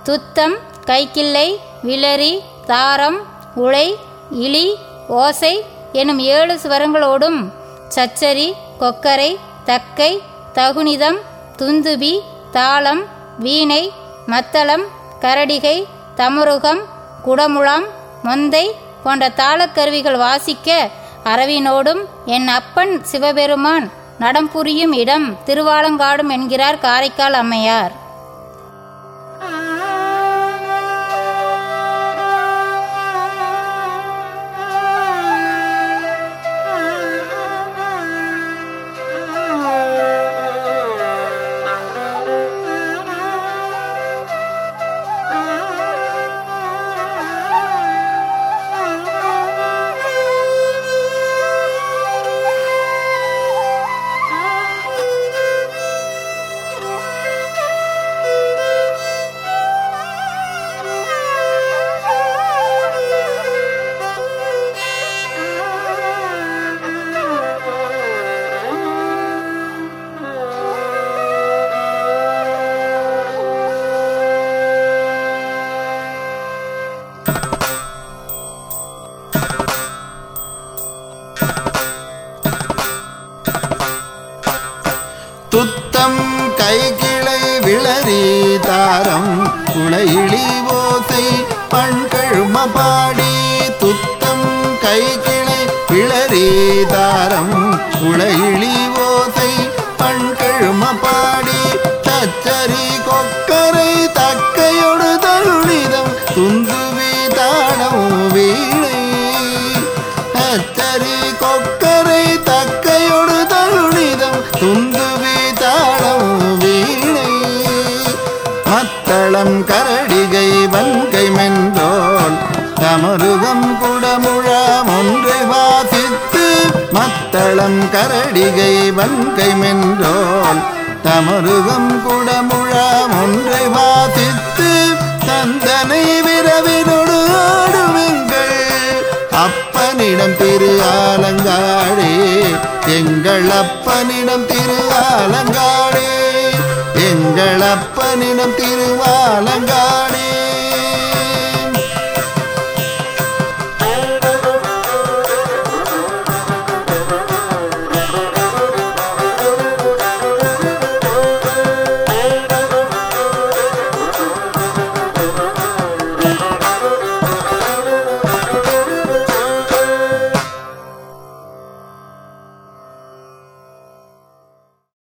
துத்தம் கைக்கிள்ளை விளரி தாரம் உளை இளி ஓசை எனும் ஏழு சுவரங்களோடும் சச்சரி கொக்கரை தக்கை தகுனிதம் துந்துபி தாளம் வீணை மத்தளம் கரடிகை தமுருகம் குடமுழாம் மொந்தை போன்ற தாளக்கருவிகள் வாசிக்க அரவினோடும் என் அப்பன் சிவபெருமான் நடம் புரியும் இடம் திருவாலங்காடும் என்கிறார் காரைக்கால் அம்மையார் துத்தம் கைகிளை விளரி தாரம் குளையிளி ஓசை பண்கழும பாடி துத்தம் கைகிளை விளரி தாரம் குளையிளி ஓசை பண்கழும பாடி தச்சரி கொக்கரை தக்கையொடு தருணிதம் துந்துவி தாளம் வீணை அச்சரி கொக்கரை தக்கையொடு தருணிதம் துந்துவி தாளம் வீணை மத்தளம் கரடிகை வன்கை மென்றோள் தமருகம் குடமுழாம் ஒன்றை வாசித்து மத்தளம் கரடிகை வன்கை மென்றோள் தமருகம் குடமுழாம் ஒன்றை வாசித்து தந்தனை விரவினொடு ஆடுவெங்கள் அப்பனிடம் திரு ஆலங்காடே எங்கள் அப்பனிடம் திரு ஆலங்காடே எங்கள் அப்பனிடம் திரு ஆலங்காடே